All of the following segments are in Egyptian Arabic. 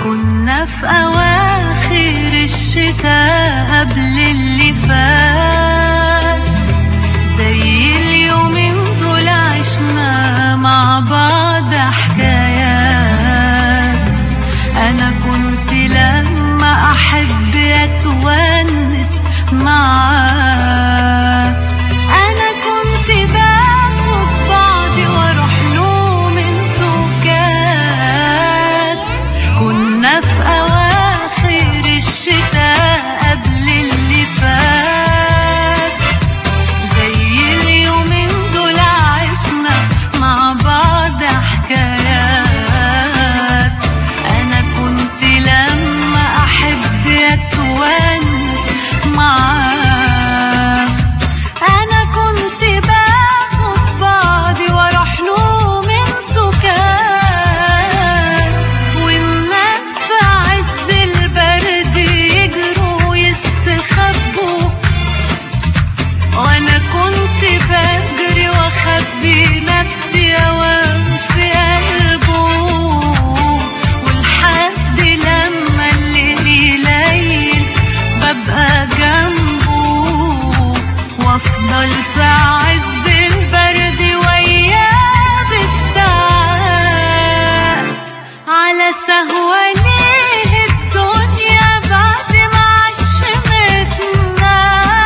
كنا في أواخر الشتاء قبل اللي فات زي اليومين دول عشنا مع بعض حكايات أنا كنت لما أحب أتونس معاك أنا كنت باخد بعضي وأروح له من سكات كنا في أواخر الشتاء قبل اللي فات زي اليومين دول عشنا مع بعض حكايات أنا كنت لما أحب أتونس معاك أنا كنت باخد بعضي وأروح له من سكات والناس في عز البرد يجروا ويستخبوا وانا كنت بجري واخبي نفسي اوام في قلبه ولحد لما الليل يليل ببقى جنبه وافضل في عز البرد وياه بالساعات على سهوانيه الدنيا بعد ما عشمتنا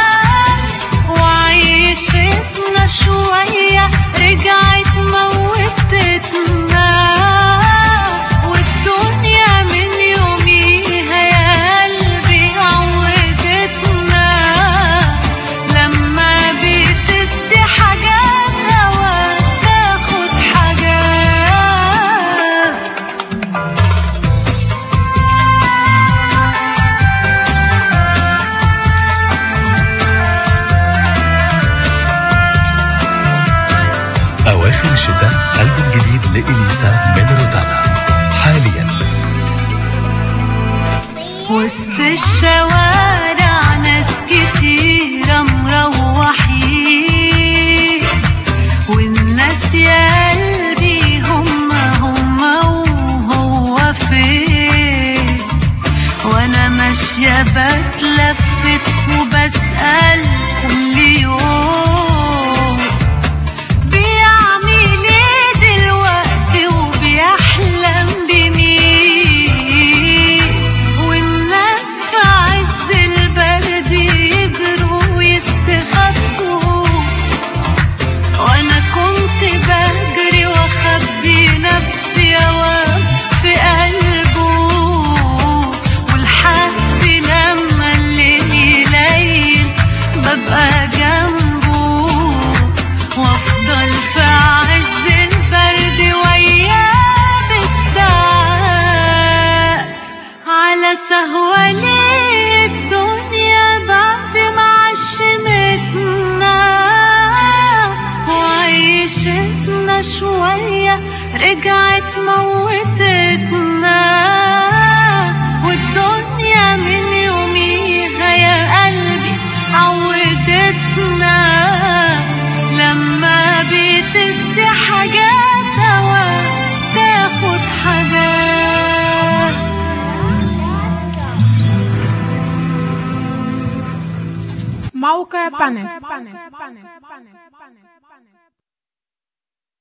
وعيشتنا شوية رجعت موتتنا والدنيا من يوميها يا قلبي عودتنا لما بتدي حاجات أوقات تاخد حاجات أواخر الشتاء ألبوم جديد لإليسا من روتانا حاليا وسط الشوارع ناس كتيرة مروحين والناس يا قلبي هم هم وهو فين وانا ماشية بتلفت وبسأل كل يوم بيعمل ايه دلوقتي وبيحلم بمين والناس في عز البرد يجروا ويستخبوا وانا كنت بجري واخبي نفسي اوام في قلبه ولحد لما الليل يليل ببقى جنبه وافضل في عز البرد وياه بالساعات على سهواني الدنيا بعد ما عشمتنا وعيشتنا شوية رجعت موتتنا والدنيا من يوميها يا قلبي عودتنا لما بتدي حاجات أوقات تاخد حاجات موقع بانل